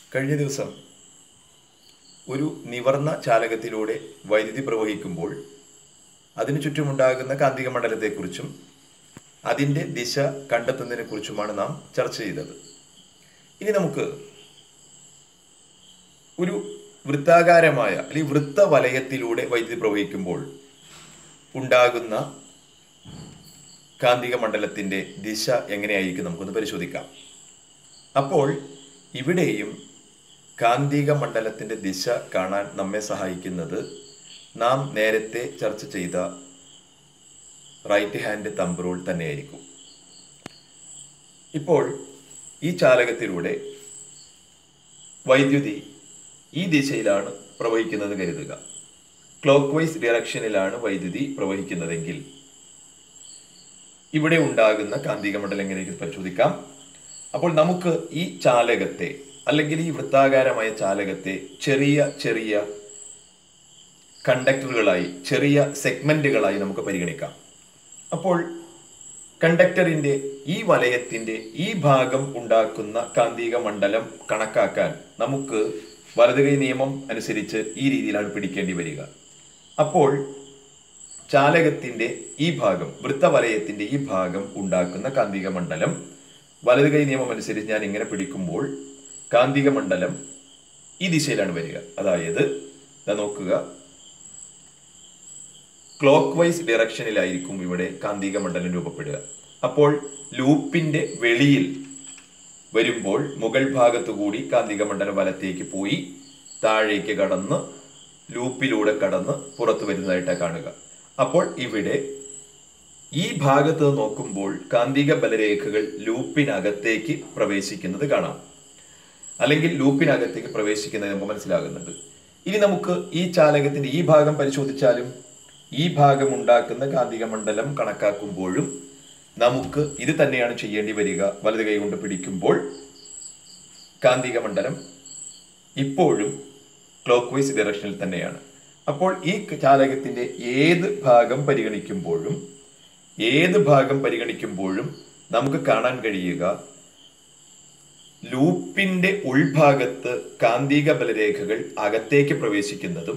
കഴിഞ്ഞ ദിവസം ഒരു നിവർന്ന ചാലകത്തിലൂടെ വൈദ്യുതി പ്രവഹിക്കുമ്പോൾ അതിനു ചുറ്റുമുണ്ടാകുന്ന കാന്തിക മണ്ഡലത്തെക്കുറിച്ചും അതിൻ്റെ ദിശ കണ്ടെത്തുന്നതിനെക്കുറിച്ചുമാണ് നാം ചർച്ച ചെയ്തത് ഇനി നമുക്ക് ഒരു വൃത്താകാരമായ അല്ലെങ്കിൽ വൃത്തവലയത്തിലൂടെ വൈദ്യുതി പ്രവഹിക്കുമ്പോൾ ഉണ്ടാകുന്ന കാന്തിക മണ്ഡലത്തിൻ്റെ ദിശ എങ്ങനെയായിരിക്കും നമുക്കൊന്ന് പരിശോധിക്കാം അപ്പോൾ ഇവിടെയും കാന്തിക മണ്ഡലത്തിൻ്റെ ദിശ കാണാൻ നമ്മെ സഹായിക്കുന്നത് നാം നേരത്തെ ചർച്ച ചെയ്ത റൈറ്റ് ഹാൻഡ് തമ്പ് റൂൾ തന്നെയായിരിക്കും ഇപ്പോൾ ഈ ചാലകത്തിലൂടെ വൈദ്യുതി ഈ ദിശയിലാണ് പ്രവഹിക്കുന്നത് കരുതുക ക്ലോക്ക് വൈസ് ഡിറക്ഷനിലാണ് വൈദ്യുതി പ്രവഹിക്കുന്നതെങ്കിൽ ഇവിടെ ഉണ്ടാകുന്ന കാന്തിക മണ്ഡലം എങ്ങനെയൊക്കെ പരിശോധിക്കാം അപ്പോൾ നമുക്ക് ഈ ചാലകത്തെ അല്ലെങ്കിൽ ഈ വൃത്താകാരമായ ചാലകത്തെ ചെറിയ ചെറിയ കണ്ടക്ടറുകളായി ചെറിയ സെഗ്മെന്റുകളായി നമുക്ക് പരിഗണിക്കാം അപ്പോൾ കണ്ടക്ടറിന്റെ ഈ വലയത്തിന്റെ ഈ ഭാഗം ഉണ്ടാക്കുന്ന കാന്തിക മണ്ഡലം കണക്കാക്കാൻ നമുക്ക് വലതുകൈ നിയമം അനുസരിച്ച് ഈ രീതിയിലാണ് പിടിക്കേണ്ടി വരിക അപ്പോൾ ചാലകത്തിന്റെ ഈ ഭാഗം വൃത്തവലയത്തിന്റെ ഈ ഭാഗം ഉണ്ടാക്കുന്ന കാന്തിക മണ്ഡലം വലതുകൈ നിയമം അനുസരിച്ച് ഞാൻ ഇങ്ങനെ പിടിക്കുമ്പോൾ കാന്തിക മണ്ഡലം ഈ ദിശയിലാണ് വരിക അതായത് ദാ നോക്കുക ക്ലോക്ക് വൈസ് ഡിറക്ഷനിലായിരിക്കും ഇവിടെ കാന്തിക മണ്ഡലം രൂപപ്പെടുക അപ്പോൾ ലൂപ്പിന്റെ വെളിയിൽ വരുമ്പോൾ മുകൾ ഭാഗത്തു കൂടി കാന്തിക മണ്ഡലം വലത്തേക്ക് പോയി താഴേക്ക് കടന്ന് ലൂപ്പിലൂടെ കടന്ന് പുറത്തു വരുന്നതായിട്ടാണ് കാണുക അപ്പോൾ ഇവിടെ ഈ ഭാഗത്ത് നിന്ന് നോക്കുമ്പോൾ കാന്തിക ബലരേഖകൾ ലൂപ്പിനകത്തേക്ക് പ്രവേശിക്കുന്നത് കാണാം അല്ലെങ്കിൽ ലൂപ്പിനകത്തേക്ക് പ്രവേശിക്കുന്നത് നമുക്ക് മനസ്സിലാകുന്നുണ്ട് ഇനി നമുക്ക് ഈ ചാലകത്തിന്റെ ഈ ഭാഗം പരിശോധിച്ചാലും ഈ ഭാഗം ഉണ്ടാക്കുന്ന കാന്തിക മണ്ഡലം കണക്കാക്കുമ്പോഴും നമുക്ക് ഇത് തന്നെയാണ് ചെയ്യേണ്ടി വരിക വലത് കൈ കൊണ്ട് പിടിക്കുമ്പോൾ കാന്തിക മണ്ഡലം ഇപ്പോഴും ക്ലോക്ക് വൈസ് ഡയറക്ഷനിൽ തന്നെയാണ് അപ്പോൾ ഈ ചാലകത്തിന്റെ ഏത് ഭാഗം പരിഗണിക്കുമ്പോഴും ഏത് ഭാഗം പരിഗണിക്കുമ്പോഴും നമുക്ക് കാണാൻ കഴിയുക ലൂപ്പിന്റെ ഉൾഭാഗത്ത് കാന്തിക ബലരേഖകൾ അകത്തേക്ക് പ്രവേശിക്കുന്നതും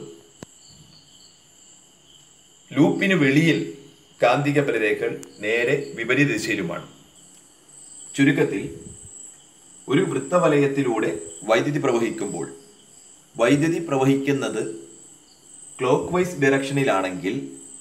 ലൂപ്പിന് വെളിയിൽ കാന്തിക ബലരേഖകൾ നേരെ വിപരീത ദിശയിലുമാണ് ചുരുക്കത്തിൽ ഒരു വൃത്തവലയത്തിലൂടെ വൈദ്യുതി പ്രവഹിക്കുമ്പോൾ വൈദ്യുതി പ്രവഹിക്കുന്നത് ക്ലോക്ക് വൈസ് ഡയറക്ഷനിലാണെങ്കിൽ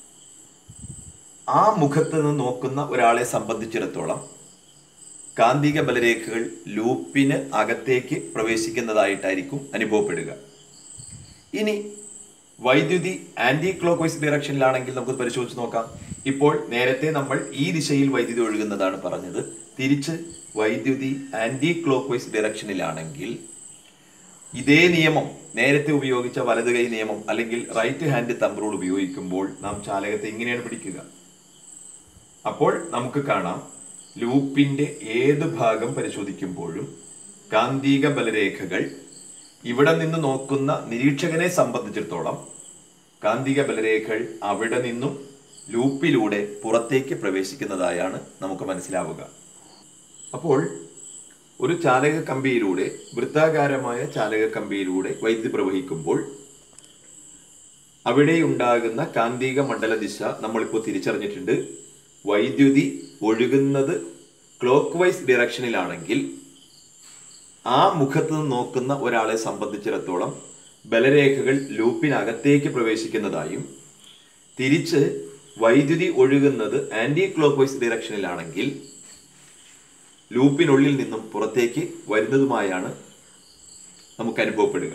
ആ മുഖത്ത് നിന്ന് നോക്കുന്ന ഒരാളെ സംബന്ധിച്ചിടത്തോളം കാന്തിക ബലരേഖകൾ ലൂപ്പിന് അകത്തേക്ക് പ്രവേശിക്കുന്നതായിട്ടായിരിക്കും അനുഭവപ്പെടുക ഇനി വൈദ്യുതി ആന്റി ക്ലോക്ക് വൈസ് ഡയറക്ഷനിലാണെങ്കിൽ നമുക്ക് പരിശോധിച്ച് നോക്കാം ഇപ്പോൾ നേരത്തെ നമ്മൾ ഈ ദിശയിൽ വൈദ്യുതി ഒഴുകുന്നതാണ് പറഞ്ഞത് തിരിച്ച് വൈദ്യുതി ആന്റി ക്ലോക്ക് വൈസ് ഡയറക്ഷനിലാണെങ്കിൽ ഇതേ നിയമം നേരത്തെ ഉപയോഗിച്ച വലത് കൈ നിയമം അല്ലെങ്കിൽ റൈറ്റ് ഹാൻഡ് തമ്പ് റൂൾ ഉപയോഗിക്കുമ്പോൾ നാം ചാലകത്തെ ഇങ്ങനെയാണ് പിടിക്കുക അപ്പോൾ നമുക്ക് കാണാം ലൂപ്പിന്റെ ഏത് ഭാഗം പരിശോധിക്കുമ്പോഴും കാന്തിക ബലരേഖകൾ ഇവിടെ നിന്ന് നോക്കുന്ന നിരീക്ഷകനെ സംബന്ധിച്ചിടത്തോളം കാന്തിക ബലരേഖകൾ അവിടെ നിന്നും ലൂപ്പിലൂടെ പുറത്തേക്ക് പ്രവേശിക്കുന്നതായാണ് നമുക്ക് മനസ്സിലാവുക അപ്പോൾ ഒരു ചാലക കമ്പിയിലൂടെ വൃത്താകാരമായ ചാലക കമ്പിയിലൂടെ വൈദ്യുതി പ്രവഹിക്കുമ്പോൾ അവിടെ ഉണ്ടാകുന്ന കാന്തിക മണ്ഡല ദിശ നമ്മളിപ്പോൾ തിരിച്ചറിഞ്ഞിട്ടുണ്ട് വൈദ്യുതി ഒഴുകുന്നത് ക്ലോക്ക് വൈസ് ഡിറക്ഷനിലാണെങ്കിൽ ആ മുഖത്ത് നിന്ന് നോക്കുന്ന ഒരാളെ സംബന്ധിച്ചിടത്തോളം ബലരേഖകൾ ലൂപ്പിനകത്തേക്ക് പ്രവേശിക്കുന്നതായും തിരിച്ച് വൈദ്യുതി ഒഴുകുന്നത് ആന്റി ക്ലോക്ക് വൈസ് ഡിറക്ഷനിലാണെങ്കിൽ ലൂപ്പിനുള്ളിൽ നിന്നും പുറത്തേക്ക് വരുന്നതുമായാണ് നമുക്ക് അനുഭവപ്പെടുക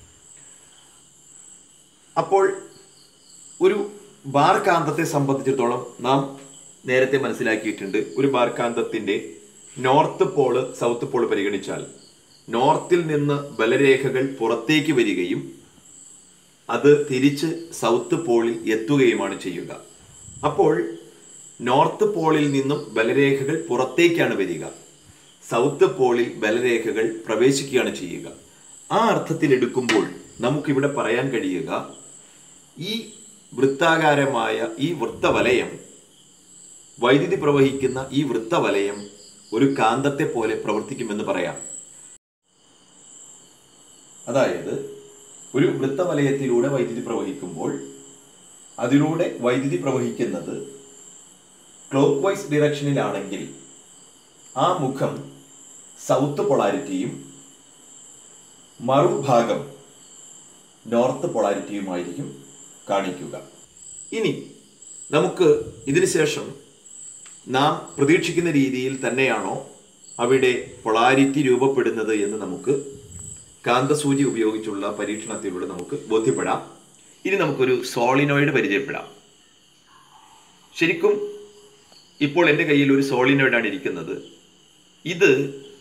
അപ്പോൾ ഒരു ബാർ കാന്തത്തെ സംബന്ധിച്ചിടത്തോളം നാം നേരത്തെ മനസ്സിലാക്കിയിട്ടുണ്ട് ഒരു ബാർ കാന്തത്തിന്റെ നോർത്ത് പോള് സൗത്ത് പോള് പരിഗണിച്ചാൽ നോർത്തിൽ നിന്ന് ബലരേഖകൾ പുറത്തേക്ക് വരികയും അത് തിരിച്ച് സൗത്ത് പോളിൽ എത്തുകയുമാണ് ചെയ്യുക അപ്പോൾ നോർത്ത് പോളിൽ നിന്നും ബലരേഖകൾ പുറത്തേക്കാണ് വരിക സൗത്ത് പോളിൽ ബലരേഖകൾ പ്രവേശിക്കുകയാണ് ചെയ്യുക ആ അർത്ഥത്തിൽ എടുക്കുമ്പോൾ നമുക്കിവിടെ പറയാൻ കഴിയുക ഈ വൃത്താകാരമായ ഈ വൃത്തവലയം വൈദ്യുതി പ്രവഹിക്കുന്ന ഈ വൃത്തവലയം ഒരു കാന്തത്തെ പോലെ പ്രവർത്തിക്കുമെന്ന് പറയാം അതായത് ഒരു വൃത്തവലയത്തിലൂടെ വൈദ്യുതി പ്രവഹിക്കുമ്പോൾ അതിലൂടെ വൈദ്യുതി പ്രവഹിക്കുന്നത് ക്ലോക്ക് വൈസ് ഡിറക്ഷനിലാണെങ്കിൽ ആ മുഖം സൗത്ത് പൊളാരിറ്റിയും മറുഭാഗം നോർത്ത് പൊളാരിറ്റിയുമായിരിക്കും കാണിക്കുക ഇനി നമുക്ക് ഇതിനു ശേഷം നാം പ്രതീക്ഷിക്കുന്ന രീതിയിൽ തന്നെയാണോ അവിടെ പൊളാരിറ്റി രൂപപ്പെടുന്നത് എന്ന് നമുക്ക് കാന്തസൂചി ഉപയോഗിച്ചുള്ള പരീക്ഷണത്തിലൂടെ നമുക്ക് ബോധ്യപ്പെടാം ഇനി നമുക്കൊരു സോളിനോയിഡ് പരിചയപ്പെടാം ശരിക്കും ഇപ്പോൾ എൻ്റെ കയ്യിൽ ഒരു സോളിനോയിഡാണ് ഇരിക്കുന്നത് ഇത്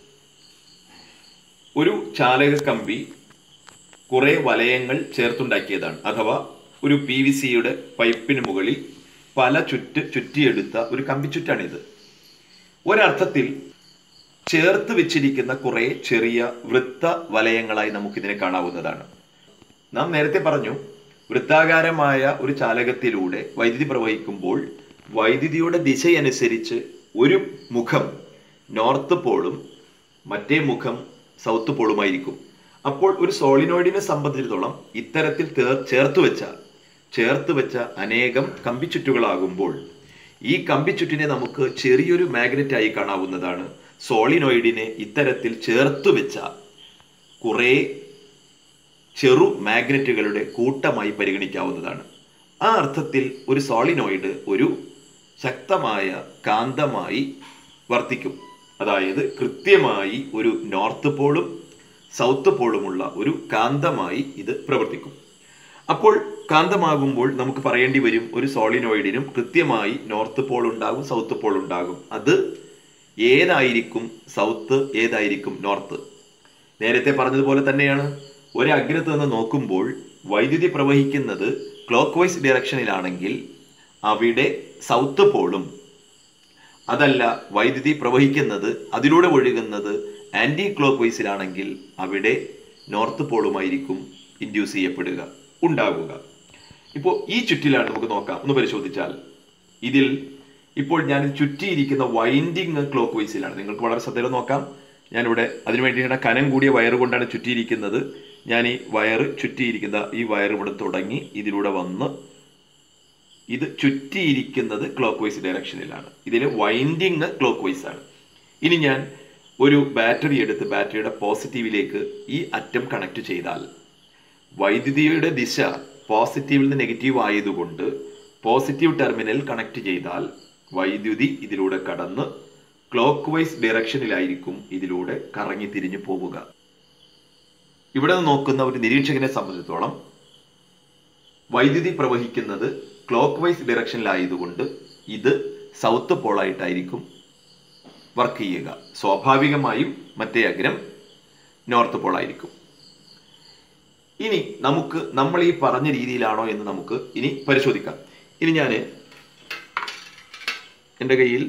ഒരു ചാലക കമ്പി കുറെ വലയങ്ങൾ ചേർത്തുണ്ടാക്കിയതാണ് അഥവാ ഒരു പി വി സിയുടെ പൈപ്പിന് മുകളിൽ പല ചുറ്റ് ചുറ്റിയെടുത്ത ഒരു കമ്പിച്ചുറ്റാണിത് ഒരർത്ഥത്തിൽ ചേർത്ത് വെച്ചിരിക്കുന്ന കുറെ ചെറിയ വൃത്ത വലയങ്ങളായി നമുക്കിതിനെ കാണാവുന്നതാണ് നാം നേരത്തെ പറഞ്ഞു വൃത്താകാരമായ ഒരു ചാലകത്തിലൂടെ വൈദ്യുതി പ്രവഹിക്കുമ്പോൾ വൈദ്യുതിയുടെ ദിശയനുസരിച്ച് ഒരു മുഖം നോർത്ത് പോളും മറ്റേ മുഖം സൗത്ത് പോളുമായിരിക്കും അപ്പോൾ ഒരു സോളിനോയിഡിനെ സംബന്ധിച്ചിടത്തോളം ഇത്തരത്തിൽ തേർ- ചേർത്ത് വെച്ച ചേർത്ത് വെച്ച അനേകം കമ്പിച്ചുറ്റുകളാകുമ്പോൾ ഈ കമ്പിച്ചുറ്റിനെ നമുക്ക് ചെറിയൊരു മാഗ്നറ്റ് ആയി കാണാവുന്നതാണ് സോളിനോയിഡിനെ ഇത്തരത്തിൽ ചേർത്ത് വെച്ച കുറേ ചെറു മാഗ്നറ്റുകളുടെ കൂട്ടമായി പരിഗണിക്കാവുന്നതാണ് ആ അർത്ഥത്തിൽ ഒരു സോളിനോയിഡ് ഒരു ശക്തമായ കാന്തമായി വർത്തിക്കും അതായത് കൃത്യമായി ഒരു നോർത്ത് പോളും സൗത്ത് പോളുമുള്ള ഒരു കാന്തമായി ഇത് പ്രവർത്തിക്കും അപ്പോൾ കാന്തമാകുമ്പോൾ നമുക്ക് പറയേണ്ടി വരും ഒരു സോളിനോയിഡിനും കൃത്യമായി നോർത്ത് പോൾ ഉണ്ടാകും സൗത്ത് പോൾ ഉണ്ടാകും അത് ഏതായിരിക്കും സൗത്ത് ഏതായിരിക്കും നോർത്ത് നേരത്തെ പറഞ്ഞതുപോലെ തന്നെയാണ് ഒരു അഗ്രത്ത് നിന്ന് നോക്കുമ്പോൾ വൈദ്യുതി പ്രവഹിക്കുന്നത് ക്ലോക്ക് വൈസ് ഡയറക്ഷനിലാണെങ്കിൽ അവിടെ സൗത്ത് പോളും അതല്ല വൈദ്യുതി പ്രവഹിക്കുന്നത് അതിലൂടെ ഒഴുകുന്നത് ആന്റി ക്ലോക്ക് വൈസിലാണെങ്കിൽ അവിടെ നോർത്ത് പോളുമായിരിക്കും ഇൻഡ്യൂസ് ചെയ്യപ്പെടുക ഉണ്ടാകുക ഇപ്പോൾ ഈ ചുറ്റിലാണ് നമുക്ക് നോക്കാം ഒന്ന് പരിശോധിച്ചാൽ ഇതിൽ ഇപ്പോൾ ഞാൻ ചുറ്റിയിരിക്കുന്ന വൈൻഡിങ് ക്ലോക്ക് വൈസിലാണ് നിങ്ങൾക്ക് വളരെ ശ്രദ്ധയിൽ നോക്കാം ഞാനിവിടെ അതിനു വേണ്ടിയിട്ട് കനം കൂടിയ വയറ് കൊണ്ടാണ് ചുറ്റിയിരിക്കുന്നത് ഞാൻ ഈ വയറ് ചുറ്റിയിരിക്കുന്ന ഈ വയർ ഇവിടെ തുടങ്ങി ഇതിലൂടെ വന്ന് ഇത് ചുറ്റിയിരിക്കുന്നത് ക്ലോക്ക് വൈസ് ഡയറക്ഷനിലാണ് ഇതിൽ വൈൻഡിങ് ക്ലോക്ക് വൈസ് ആണ് ഇനി ഞാൻ ഒരു ബാറ്ററി എടുത്ത് ബാറ്ററിയുടെ പോസിറ്റീവിലേക്ക് ഈ അറ്റം കണക്ട് ചെയ്താൽ വൈദ്യുതിയുടെ ദിശ പോസിറ്റീവിൽ നിന്ന് നെഗറ്റീവ് ആയതുകൊണ്ട് പോസിറ്റീവ് ടെർമിനൽ കണക്ട് ചെയ്താൽ വൈദ്യുതി ഇതിലൂടെ കടന്ന് ക്ലോക്ക് വൈസ് ഡയറക്ഷനിലായിരിക്കും ഇതിലൂടെ കറങ്ങി തിരിഞ്ഞു പോവുക ഇവിടെ നിന്ന് നോക്കുന്ന ഒരു നിരീക്ഷകനെ സംബന്ധിച്ചിടത്തോളം വൈദ്യുതി പ്രവഹിക്കുന്നത് ക്ലോക്ക് വൈസ് ഡയറക്ഷനിലായതുകൊണ്ട് ഇത് സൗത്ത് പോളായിട്ടായിരിക്കും വർക്ക് ചെയ്യുക സ്വാഭാവികമായും മറ്റേ അഗ്രം നോർത്ത് പോളായിരിക്കും ഇനി നമുക്ക് നമ്മൾ ഈ പറഞ്ഞ രീതിയിലാണോ എന്ന് നമുക്ക് ഇനി പരിശോധിക്കാം ഇനി ഞാൻ എൻ്റെ കയ്യിൽ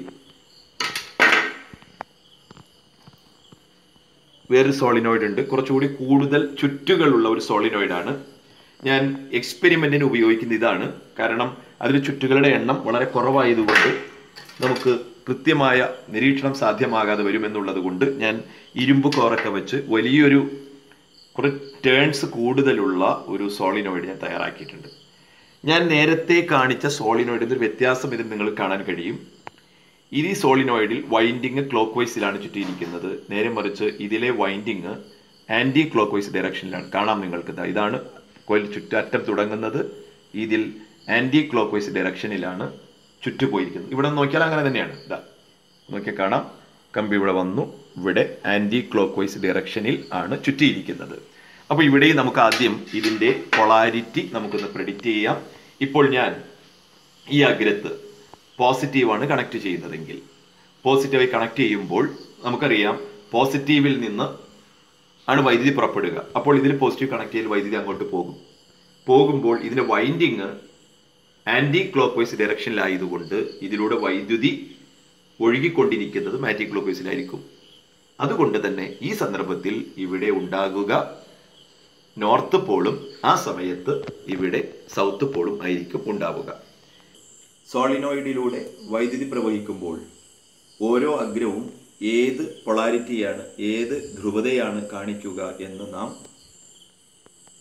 വേറൊരു സോളിനോയിഡ് ഉണ്ട് കുറച്ചുകൂടി കൂടുതൽ ചുറ്റുകളുള്ള ഒരു സോളിനോയിഡ് ആണ് ഞാൻ എക്സ്പെരിമെന്റിന് ഉപയോഗിക്കുന്ന ഇതാണ് കാരണം അതിൽ ചുറ്റുകളുടെ എണ്ണം വളരെ കുറവായതുകൊണ്ട് നമുക്ക് കൃത്യമായ നിരീക്ഷണം സാധ്യമാകാതെ വരുമെന്നുള്ളത് കൊണ്ട് ഞാൻ ഇരുമ്പ് കോറൊക്കെ വെച്ച് വലിയൊരു കുറെ ടേൺസ് കൂടുതലുള്ള ഒരു സോളിനോയിഡ് ഞാൻ തയ്യാറാക്കിയിട്ടുണ്ട് ഞാൻ നേരത്തെ കാണിച്ച സോളിനോയിഡിന്റെ ഒരു വ്യത്യാസം ഇതിൽ നിങ്ങൾക്ക് കാണാൻ കഴിയും ഇത് ഈ സോളിനോയിഡിൽ വൈൻഡിങ് ക്ലോക്ക് വൈസിലാണ് ചുറ്റിയിരിക്കുന്നത് നേരെ മറിച്ച് ഇതിലെ വൈൻഡിങ് ആന്റി ക്ലോക്ക് വൈസ് ഡയറക്ഷനിലാണ് കാണാം നിങ്ങൾക്ക് ദാ ഇതാണ് കോയിൽ ചുറ്ററ്റം തുടങ്ങുന്നത് ഇതിൽ ആന്റി ക്ലോക്ക് വൈസ് ഡയറക്ഷനിലാണ് ചുറ്റു പോയിരിക്കുന്നത് ഇവിടെ നോക്കിയാൽ അങ്ങനെ തന്നെയാണ് ഇതാ നോക്കിയാൽ കാണാം കമ്പി ഇവിടെ വന്നു ഇവിടെ ആന്റി ക്ലോക്ക് വൈസ് ഡയറക്ഷനിൽ ആണ് ചുറ്റിയിരിക്കുന്നത് അപ്പോൾ ഇവിടെയും നമുക്ക് ആദ്യം ഇതിന്റെ പൊളാരിറ്റി നമുക്കൊന്ന് പ്രെഡിക്റ്റ് ചെയ്യാം ഇപ്പോൾ ഞാൻ ഈ അഗ്രത്ത് പോസിറ്റീവാണ് കണക്ട് ചെയ്യുന്നതെങ്കിൽ പോസിറ്റീവായി കണക്ട് ചെയ്യുമ്പോൾ നമുക്കറിയാം പോസിറ്റീവിൽ നിന്ന് ആണ് വൈദ്യുതി പുറപ്പെടുക അപ്പോൾ ഇതിൽ പോസിറ്റീവ് കണക്ട് ചെയ്ത് വൈദ്യുതി അങ്ങോട്ട് പോകും പോകുമ്പോൾ ഇതിന്റെ വൈൻഡിങ് ആന്റി ക്ലോക്ക് വൈസ് ഡയറക്ഷനിലായതുകൊണ്ട് ഇതിലൂടെ വൈദ്യുതി ഒഴുകിക്കൊണ്ടിരിക്കുന്നത് മാറ്റി ക്ലോക്ക് വൈസിലായിരിക്കും അതുകൊണ്ട് തന്നെ ഈ സന്ദർഭത്തിൽ ഇവിടെ ഉണ്ടാകുക നോർത്ത് പോളും ആ സമയത്ത് ഇവിടെ സൗത്ത് പോളും ആയിരിക്കും ഉണ്ടാവുക സോളിനോയിഡിലൂടെ വൈദ്യുതി പ്രവഹിക്കുമ്പോൾ ഓരോ അഗ്രവും ഏത് പൊളാരിറ്റിയാണ് ഏത് ധ്രുവതയാണ് കാണിക്കുക എന്ന് നാം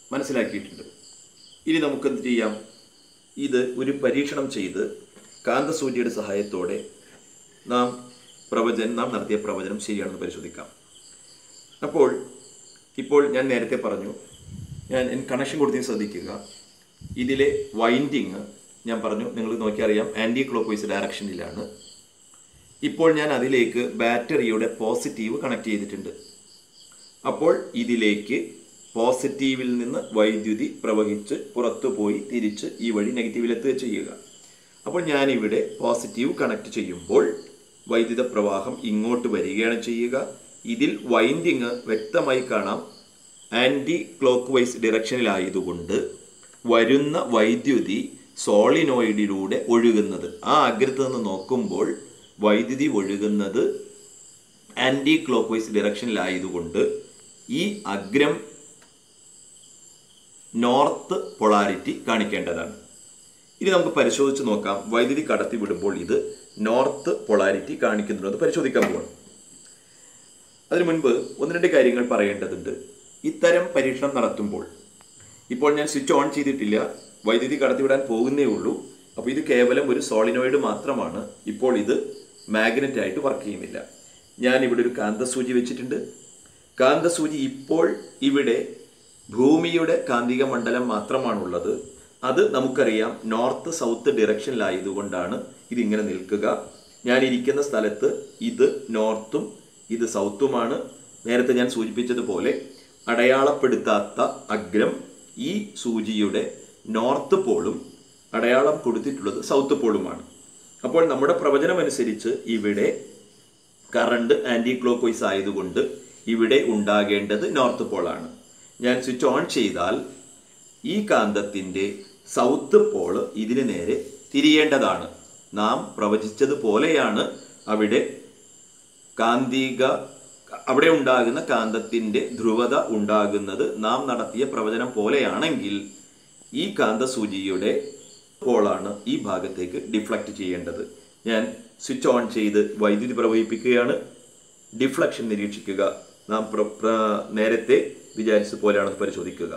മനസ്സിലാക്കിയിട്ടുണ്ട് ഇനി നമുക്ക് എന്ത് ചെയ്യാം ഇത് ഒരു പരീക്ഷണം ചെയ്ത് കാന്തസൂചിയുടെ സഹായത്തോടെ നാം പ്രവചനം നാം നടത്തിയ പ്രവചനം ശരിയാണെന്ന് പരിശോധിക്കാം അപ്പോൾ ഇപ്പോൾ ഞാൻ നേരത്തെ പറഞ്ഞു ഞാൻ കണക്ഷൻ കൊടുത്തതിന് ശ്രദ്ധിക്കുക ഇതിലെ വൈൻഡിങ് ഞാൻ പറഞ്ഞു നിങ്ങൾ നോക്കിയറിയാം ആൻറ്റി ക്ലോക്ക് വൈസ് ഡയറക്ഷനിലാണ് ഇപ്പോൾ ഞാൻ അതിലേക്ക് ബാറ്ററിയുടെ പോസിറ്റീവ് കണക്ട് ചെയ്തിട്ടുണ്ട് അപ്പോൾ ഇതിലേക്ക് പോസിറ്റീവിൽ നിന്ന് വൈദ്യുതി പ്രവഹിച്ച് പുറത്തു പോയി തിരിച്ച് ഈ വഴി നെഗറ്റീവിലെത്തുക ചെയ്യുക അപ്പോൾ ഞാനിവിടെ പോസിറ്റീവ് കണക്ട് ചെയ്യുമ്പോൾ വൈദ്യുത പ്രവാഹം ഇങ്ങോട്ട് വരികയാണ് ചെയ്യുക ഇതിൽ വൈൻഡിങ് വ്യക്തമായി കാണാം ആൻറ്റി ക്ലോക്ക് വൈസ് ഡിറക്ഷനിലായതുകൊണ്ട് വരുന്ന വൈദ്യുതി സോളിനോയിഡിലൂടെ ഒഴുകുന്നത് ആ അഗ്രത്ത് നിന്ന് നോക്കുമ്പോൾ വൈദ്യുതി ഒഴുകുന്നത് ആൻറ്റി ക്ലോക്ക് വൈസ് ഡിറക്ഷനിലായതുകൊണ്ട് ഈ അഗ്രം നോർത്ത് പൊളാരിറ്റി കാണിക്കേണ്ടതാണ് ഇനി നമുക്ക് പരിശോധിച്ച് നോക്കാം വൈദ്യുതി കടത്തി വിടുമ്പോൾ ഇത് നോർത്ത് പൊളാരിറ്റി കാണിക്കുന്നുണ്ടോ എന്ന് പരിശോധിക്കാൻ പോകണം അതിനു മുൻപ് ഒന്ന് രണ്ട് കാര്യങ്ങൾ പറയേണ്ടതുണ്ട് ഇത്തരം പരീക്ഷണം നടത്തുമ്പോൾ ഇപ്പോൾ ഞാൻ സ്വിച്ച് ഓൺ ചെയ്തിട്ടില്ല വൈദ്യുതി കടത്തിവിടാൻ പോകുന്നേ ഉള്ളൂ അപ്പോൾ ഇത് കേവലം ഒരു സോളിനോയിഡ് മാത്രമാണ് ഇപ്പോൾ ഇത് മാഗ്നറ്റ് ആയിട്ട് വർക്ക് ചെയ്യുന്നില്ല ഞാൻ ഇവിടെ ഒരു കാന്തസൂചി വെച്ചിട്ടുണ്ട് കാന്തസൂചി ഇപ്പോൾ ഇവിടെ ഭൂമിയുടെ കാന്തിക മണ്ഡലം മാത്രമാണുള്ളത് അത് നമുക്കറിയാം നോർത്ത് സൗത്ത് ഡിറക്ഷനിലായതുകൊണ്ടാണ് ഇതിങ്ങനെ നിൽക്കുക ഞാൻ ഇരിക്കുന്ന സ്ഥലത്ത് ഇത് നോർത്തും ഇത് സൗത്തുമാണ് നേരത്തെ ഞാൻ സൂചിപ്പിച്ചതുപോലെ അടയാളപ്പെടുത്താത്ത അഗ്രം ഈ സൂചിയുടെ നോർത്ത് പോളും അടയാളം കൊടുത്തിട്ടുള്ളത് സൗത്ത് പോളുമാണ് അപ്പോൾ നമ്മുടെ പ്രവചനം അനുസരിച്ച് ഇവിടെ കറണ്ട് ആൻറ്റി ക്ലോക്ക് വൈസ് ആയതുകൊണ്ട് ഇവിടെ ഉണ്ടാകേണ്ടത് നോർത്ത് പോളാണ് ഞാൻ സ്വിച്ച് ഓൺ ചെയ്താൽ ഈ കാന്തത്തിൻ്റെ സൗത്ത് പോള് ഇതിന് നേരെ തിരിയേണ്ടതാണ് നാം പ്രവചിച്ചതുപോലെയാണ് അവിടെ കാന്തിക അവിടെ ഉണ്ടാകുന്ന കാന്തത്തിൻ്റെ ധ്രുവത ഉണ്ടാകുന്നത് നാം നടത്തിയ പ്രവചനം പോലെയാണെങ്കിൽ ഈ കാന്തസൂചിയുടെ പോളാണ് ഈ ഭാഗത്തേക്ക് ഡിഫ്ലക്റ്റ് ചെയ്യേണ്ടത് ഞാൻ സ്വിച്ച് ഓൺ ചെയ്ത് വൈദ്യുതി പ്രവഹിപ്പിക്കുകയാണ് ഡിഫ്ലക്ഷൻ നിരീക്ഷിക്കുക നാം പ്ര- പ്ര- നേരത്തെ വിചാരിച്ച പോലെയാണെന്ന് പരിശോധിക്കുക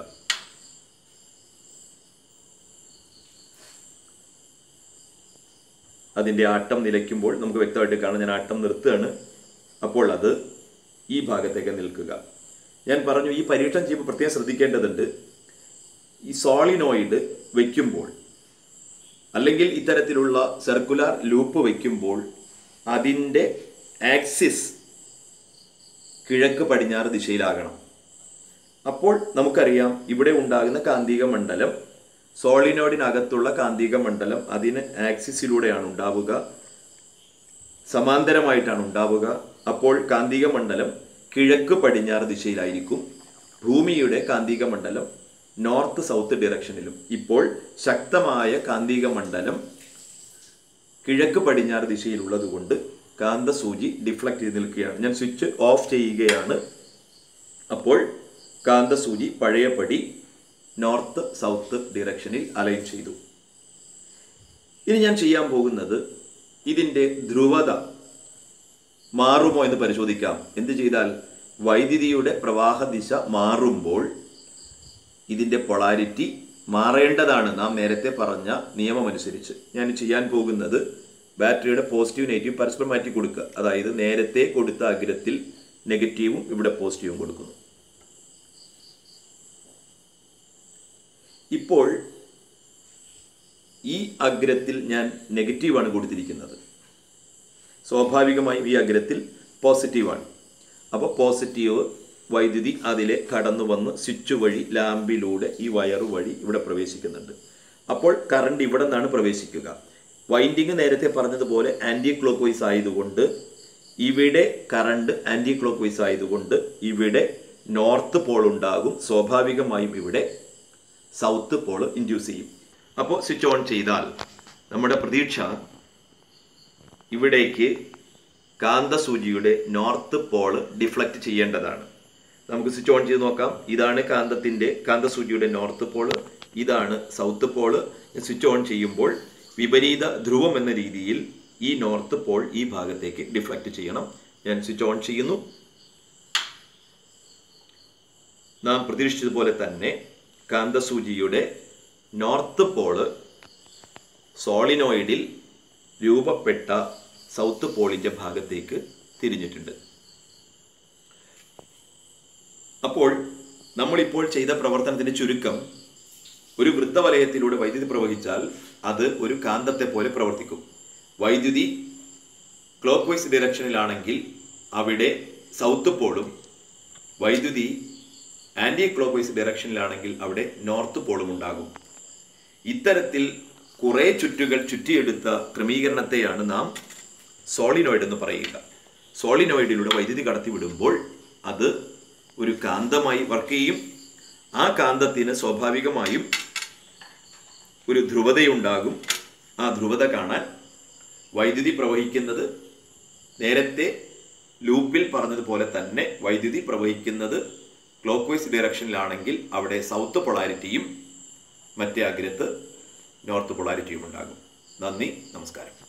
അതിൻ്റെ ആട്ടം നിലയ്ക്കുമ്പോൾ നമുക്ക് വ്യക്തമായിട്ട് കാണാം ഞാൻ ആട്ടം നിർത്തുകയാണ് അപ്പോൾ അത് ഈ ഭാഗത്തേക്ക് നിൽക്കുക ഞാൻ പറഞ്ഞു ഈ പരീക്ഷണം ചെയ്യുമ്പോൾ പ്രത്യേകം ശ്രദ്ധിക്കേണ്ടതുണ്ട് ഈ സോളിനോയിഡ് വയ്ക്കുമ്പോൾ അല്ലെങ്കിൽ ഇത്തരത്തിലുള്ള സർക്കുലർ ലൂപ്പ് വയ്ക്കുമ്പോൾ അതിൻ്റെ ആക്സിസ് കിഴക്ക് പടിഞ്ഞാറ് ദിശയിലാകണം അപ്പോൾ നമുക്കറിയാം ഇവിടെ ഉണ്ടാകുന്ന കാന്തിക മണ്ഡലം സോളിനോയിഡിനകത്തുള്ള കാന്തിക മണ്ഡലം അതിന് ആക്സിസിലൂടെയാണ് ഉണ്ടാവുക സമാന്തരമായിട്ടാണ് ഉണ്ടാവുക അപ്പോൾ കാന്തിക മണ്ഡലം കിഴക്ക് പടിഞ്ഞാറ് ദിശയിലായിരിക്കും ഭൂമിയുടെ കാന്തിക മണ്ഡലം നോർത്ത് സൗത്ത് ഡിറക്ഷനിലും ഇപ്പോൾ ശക്തമായ കാന്തിക മണ്ഡലം കിഴക്ക് പടിഞ്ഞാറ് ദിശയിലുള്ളത് കൊണ്ട് കാന്തസൂചി ഡിഫ്ലക്റ്റ് ചെയ്ത് നിൽക്കുകയാണ് ഞാൻ സ്വിച്ച് ഓഫ് ചെയ്യുകയാണ് അപ്പോൾ കാന്തസൂചി പഴയപടി നോർത്ത് സൗത്ത് ഡിറക്ഷനിൽ അലൈൻ ചെയ്തു ഇനി ഞാൻ ചെയ്യാൻ പോകുന്നത് ഇതിൻ്റെ ധ്രുവത മാറുമോ എന്ന് പരിശോധിക്കാം എന്ത് ചെയ്താൽ വൈദ്യുതിയുടെ പ്രവാഹ ദിശ മാറുമ്പോൾ ഇതിൻ്റെ പൊളാരിറ്റി മാറേണ്ടതാണ് നാം നേരത്തെ പറഞ്ഞ നിയമമനുസരിച്ച് ഞാൻ ചെയ്യാൻ പോകുന്നത് ബാറ്ററിയുടെ പോസിറ്റീവ് നെഗറ്റീവ് പരസ്പരം മാറ്റി കൊടുക്കുക അതായത് നേരത്തെ കൊടുത്ത അഗ്രത്തിൽ നെഗറ്റീവും ഇവിടെ പോസിറ്റീവും കൊടുക്കുന്നു ഇപ്പോൾ ഈ അഗ്രത്തിൽ ഞാൻ നെഗറ്റീവാണ് കൊടുത്തിരിക്കുന്നത് സ്വാഭാവികമായും ഈ അഗ്രത്തിൽ പോസിറ്റീവാണ് അപ്പോൾ പോസിറ്റീവ് വൈദ്യുതി അതിലെ കടന്നു വന്ന് സ്വിച്ച് വഴി ലാമ്പിലൂടെ ഈ വയറ് വഴി ഇവിടെ പ്രവേശിക്കുന്നുണ്ട് അപ്പോൾ കറണ്ട് ഇവിടെ നിന്നാണ് പ്രവേശിക്കുക വൈൻഡിങ് നേരത്തെ പറഞ്ഞതുപോലെ ആൻറ്റി ക്ലോക്ക് വൈസ് ആയതുകൊണ്ട് ഇവിടെ കറണ്ട് ആൻറ്റി ക്ലോക്ക് വൈസ് ആയതുകൊണ്ട് ഇവിടെ നോർത്ത് പോൾ ഉണ്ടാകും സ്വാഭാവികമായും ഇവിടെ സൗത്ത് പോൾ ഇൻഡ്യൂസ് ചെയ്യും അപ്പോൾ സ്വിച്ച് ഓൺ ചെയ്താൽ നമ്മുടെ പ്രതീക്ഷ ഇവിടേക്ക് കാന്തസൂചിയുടെ നോർത്ത് പോള് ഡിഫ്ലക്റ്റ് ചെയ്യേണ്ടതാണ് നമുക്ക് സ്വിച്ച് ഓൺ ചെയ്ത് നോക്കാം ഇതാണ് കാന്തത്തിൻ്റെ കാന്തസൂചിയുടെ നോർത്ത് പോള് ഇതാണ് സൗത്ത് പോള് സ്വിച്ച് ഓൺ ചെയ്യുമ്പോൾ വിപരീത ധ്രുവം എന്ന രീതിയിൽ ഈ നോർത്ത് പോൾ ഈ ഭാഗത്തേക്ക് ഡിഫ്ലക്റ്റ് ചെയ്യണം ഞാൻ സ്വിച്ച് ഓൺ ചെയ്യുന്നു നാം പ്രതീക്ഷിച്ചതുപോലെ തന്നെ കാന്തസൂചിയുടെ നോർത്ത് പോള് സോളിനോയിഡിൽ രൂപപ്പെട്ട സൗത്ത് പോളിൻ്റെ ഭാഗത്തേക്ക് തിരിഞ്ഞിട്ടുണ്ട് അപ്പോൾ നമ്മളിപ്പോൾ ചെയ്ത പ്രവർത്തനത്തിന്റെ ചുരുക്കം ഒരു വൃത്തവലയത്തിലൂടെ വൈദ്യുതി പ്രവഹിച്ചാൽ അത് ഒരു കാന്തത്തെ പോലെ പ്രവർത്തിക്കും വൈദ്യുതി ക്ലോക്ക് വൈസ് ഡിറക്ഷനിലാണെങ്കിൽ അവിടെ സൗത്ത് പോളും വൈദ്യുതി ആന്റി ക്ലോക്ക് വൈസ് ഡിറക്ഷനിലാണെങ്കിൽ അവിടെ നോർത്ത് പോളും ഉണ്ടാകും ഇത്തരത്തിൽ കുറേ ചുറ്റുകൾ ചുറ്റിയെടുത്ത ക്രമീകരണത്തെയാണ് നാം സോളിനോയിഡ് എന്ന് പറയുക സോളിനോയിഡിലൂടെ വൈദ്യുതി കടത്തിവിടുമ്പോൾ അത് ഒരു കാന്തമായി വർക്ക് ചെയ്യും ആ കാന്തത്തിന് സ്വാഭാവികമായും ഒരു ധ്രുവതയുണ്ടാകും ആ ധ്രുവത കാണാൻ വൈദ്യുതി പ്രവഹിക്കുന്നത് നേരത്തെ ലൂപ്പിൽ പറഞ്ഞതുപോലെ തന്നെ വൈദ്യുതി പ്രവഹിക്കുന്നത് ക്ലോക്ക് വൈസ് ഡയറക്ഷനിലാണെങ്കിൽ അവിടെ സൗത്ത് പൊളാരിറ്റിയും മറ്റേ അഗ്രത്ത് നോർത്ത് പൊളാരിറ്റിയും ഉണ്ടാകും നന്ദി നമസ്കാരം